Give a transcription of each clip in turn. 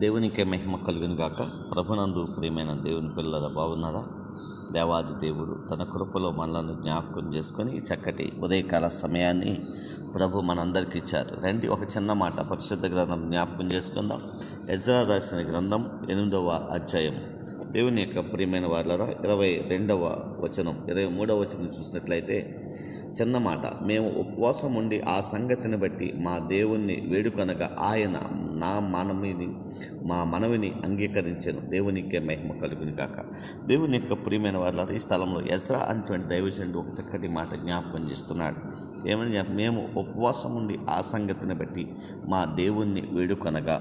దేవునికే మహిమ కలుగును గాక ప్రభునందు ప్రియమైన దేవుని పిల్లల బాగున్నారా దేవాది దేవుడు తన కృపలో మనలను జ్ఞాపకం చేసుకొని ఈ చక్కటి ఉదయకాల సమయాన్ని ప్రభు మనందరికి ఇచ్చారు రండి ఒక చిన్న మాట పరిశుద్ధ గ్రంథం జ్ఞాపకం చేసుకుందాం ఎజ్రా రాసిన గ్రంథం ఎనిమిదవ అధ్యాయం దేవుని యొక్క ప్రియమైన వాళ్ళరా ఇరవై రెండవ వచనం ఇరవై మూడవ వచనం చూసినట్లయితే చిన్న మాట మేము ఉపవాసం ఉండి ఆ సంగతిని బట్టి మా దేవుణ్ణి వేడుకొనగా ఆయన నా మనవిని మా మనవిని అంగీకరించాను దేవునికే మహిమ కలుగుని కాక దేవుని యొక్క ప్రియమైన వాళ్ళ ఈ స్థలంలో ఎస్రా అనేటువంటి దైవజనుడు ఒక చక్కటి మాట జ్ఞాపకం చేస్తున్నాడు ఏమని చెప్ప- మేము ఉపవాసం ఉండి ఆ సంగతిని బట్టి మా దేవుణ్ణి వేడుకొనగా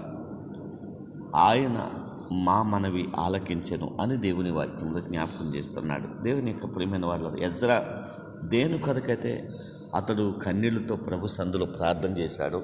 ఆయన మా మనవి ఆలకించెను అని దేవుని వాక్యంలో జ్ఞాపకం చేస్తున్నాడు దేవుని యొక్క ప్రియమైన వాళ్ళ ఎజ్రా దేని కొరకైతే అతడు కన్నీళ్లతో ప్రభు సందులో ప్రార్థన చేశాడు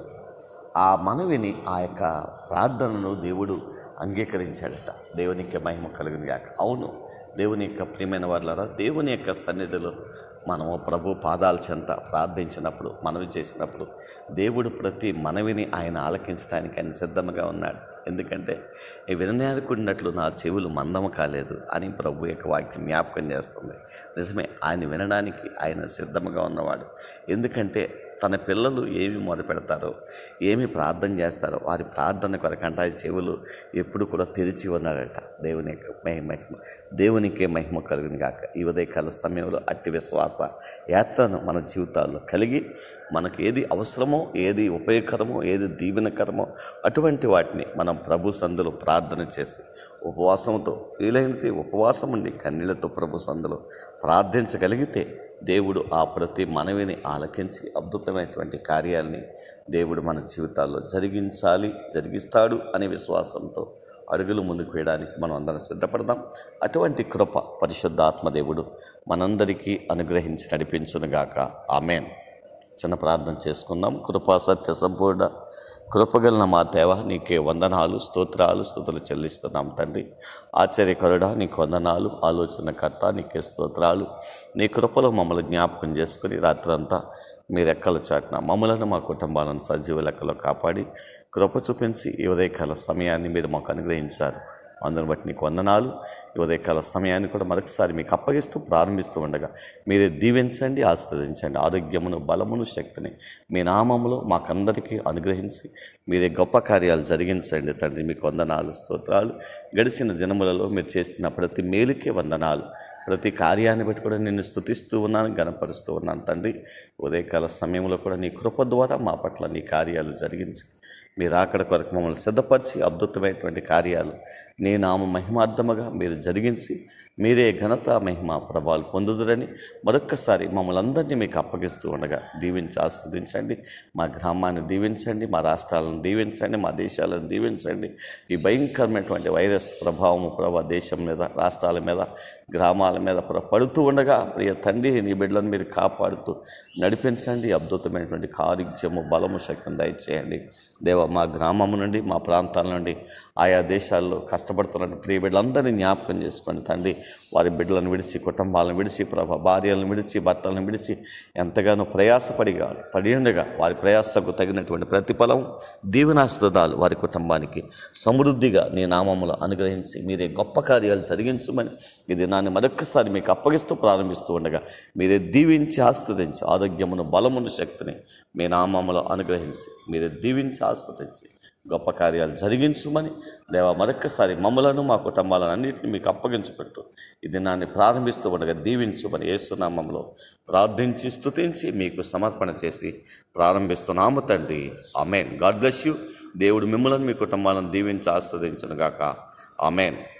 ఆ మనవిని ఆ యొక్క ప్రార్థనను దేవుడు అంగీకరించాడట దేవునికి మహిమ కలుగును గాక అవును దేవుని యొక్క ప్రియమైన వాళ్ళరా దేవుని యొక్క సన్నిధిలో మనము ప్రభు పాదాల చెంత ప్రార్థించినప్పుడు మనవి చేసినప్పుడు దేవుడు ప్రతి మనవిని ఆయన ఆలకించడానికి ఆయన సిద్ధంగా ఉన్నాడు ఎందుకంటే ఈ వినయానుకున్నట్లు నా చెవులు మందము కాలేదు అని ప్రభు యొక్క వాక్యం జ్ఞాపకం చేస్తుంది నిజమే ఆయన వినడానికి ఆయన సిద్ధంగా ఉన్నవాడు ఎందుకంటే తన పిల్లలు ఏమి మొదలు పెడతారో ఏమి ప్రార్థన చేస్తారో వారి ప్రార్థన కొరకంట ఆయన చెవులు ఎప్పుడు కూడా తెరిచి ఉన్నాడట దేవుని యొక్క మహిమ దేవునికే మహిమ కలుగుని కాక ఈ ఉదయకాల సమయంలో అట్టి విశ్వాస యాత్రను మన జీవితాల్లో కలిగి మనకు ఏది అవసరమో ఏది ఉపయోగకరమో ఏది దీవెనకరమో అటువంటి వాటిని మనం ప్రభు సందులో ప్రార్థన చేసి ఉపవాసంతో వీలైనది ఉపవాసం ఉండి కన్నీళ్లతో ప్రభు సందులో ప్రార్థించగలిగితే దేవుడు ఆ ప్రతి మనవిని ఆలకించి అద్భుతమైనటువంటి కార్యాలని దేవుడు మన జీవితాల్లో జరిగించాలి జరిగిస్తాడు అనే విశ్వాసంతో అడుగులు ముందుకు వేయడానికి మనం అందరం సిద్ధపడదాం అటువంటి కృప పరిశుద్ధాత్మ దేవుడు మనందరికీ అనుగ్రహించి నడిపించునుగాక ఆమెన్ చిన్న ప్రార్థన చేసుకుందాం కృపా సత్య సంపూర్ణ కృపగలన మా దేవ నీకే వందనాలు స్తోత్రాలు స్తుతులు చెల్లిస్తున్నాం తండ్రి ఆశ్చర్యకరుడా నీకు వందనాలు ఆలోచనకర్త నీకే స్తోత్రాలు నీ కృపలో మమ్మల్ని జ్ఞాపకం చేసుకుని రాత్రంతా మీ రెక్కల చాటున మమ్మలను మా కుటుంబాలను సజీవ లెక్కలో కాపాడి కృప చూపించి ఈ ఉదయకాల సమయాన్ని మీరు మాకు అనుగ్రహించారు అందుని బట్టి నీకు వందనాలు ఈ ఉదయకాల సమయాన్ని కూడా మరొకసారి మీకు అప్పగిస్తూ ప్రారంభిస్తూ ఉండగా మీరే దీవించండి ఆస్వాదించండి ఆరోగ్యమును బలమును శక్తిని మీ నామములో మాకందరికీ అనుగ్రహించి మీరే గొప్ప కార్యాలు జరిగించండి తండ్రి మీకు వందనాలు స్తోత్రాలు గడిచిన దినములలో మీరు చేసిన ప్రతి మేలుకే వందనాలు ప్రతి కార్యాన్ని బట్టి కూడా నిన్ను స్తుతిస్తూ ఉన్నాను గనపరుస్తూ ఉన్నాను తండ్రి ఉదయకాల సమయంలో కూడా నీ కృప ద్వారా మా పట్ల నీ కార్యాలు జరిగించి మీరు అక్కడ కొరకు మమ్మల్ని సిద్ధపరిచి అద్భుతమైనటువంటి కార్యాలు నీ నామ మహిమార్థముగా మీరు జరిగించి మీరే ఘనత మహిమ ప్రభావాలు పొందుదురని మరొక్కసారి మమ్మల్ని అందరినీ మీకు అప్పగిస్తూ ఉండగా దీవించి ఆస్వాదించండి మా గ్రామాన్ని దీవించండి మా రాష్ట్రాలను దీవించండి మా దేశాలను దీవించండి ఈ భయంకరమైనటువంటి వైరస్ ప్రభావం ప్రభా దేశం మీద రాష్ట్రాల మీద గ్రామాల మీద ప్ర- పడుతూ ఉండగా ప్రియ తండ్రి నీ బిడ్డలను మీరు కాపాడుతూ నడిపించండి అద్భుతమైనటువంటి ఆరోగ్యము బలము శక్తిని దయచేయండి దేవ మా గ్రామం నుండి మా ప్రాంతాల నుండి ఆయా దేశాల్లో కష్టపడుతున్న ప్రియ బిడ్డలందరినీ జ్ఞాపకం చేసుకోండి తండ్రి వారి బిడ్డలను విడిచి కుటుంబాలను విడిచి ప్రభ భార్యలను విడిచి భర్తలను విడిచి ఎంతగానో ప్రయాసపడిగా పడి ఉండగా వారి ప్రయాసకు తగినటువంటి ప్రతిఫలం దీవెనాస్తుదాలు వారి కుటుంబానికి సమృద్ధిగా నీ నామములో అనుగ్రహించి మీరే గొప్ప కార్యాలు జరిగించమని ఇది నాన్ని మరొక్కసారి మీకు అప్పగిస్తూ ప్రారంభిస్తూ ఉండగా మీరే దీవించి ఆస్వాదించి ఆరోగ్యమును బలమును శక్తిని మీ నామములో అనుగ్రహించి మీరే దీవించి ఆస్వాదించి గొప్ప కార్యాలు జరిగించుమని దేవ మరొక్కసారి మమ్మలను మా కుటుంబాలను అన్నింటినీ మీకు అప్పగించుకుంటూ ఈ దినాన్ని ప్రారంభిస్తూ ఉండగా దీవించుమని యేసునామంలో ప్రార్థించి స్తుతించి మీకు సమర్పణ చేసి ప్రారంభిస్తున్నాము తండ్రి అమేన్ గాడ్ బ్లెస్ యూ దేవుడు మిమ్మల్ని మీ కుటుంబాలను దీవించి ఆస్వాదించను గాక అమేన్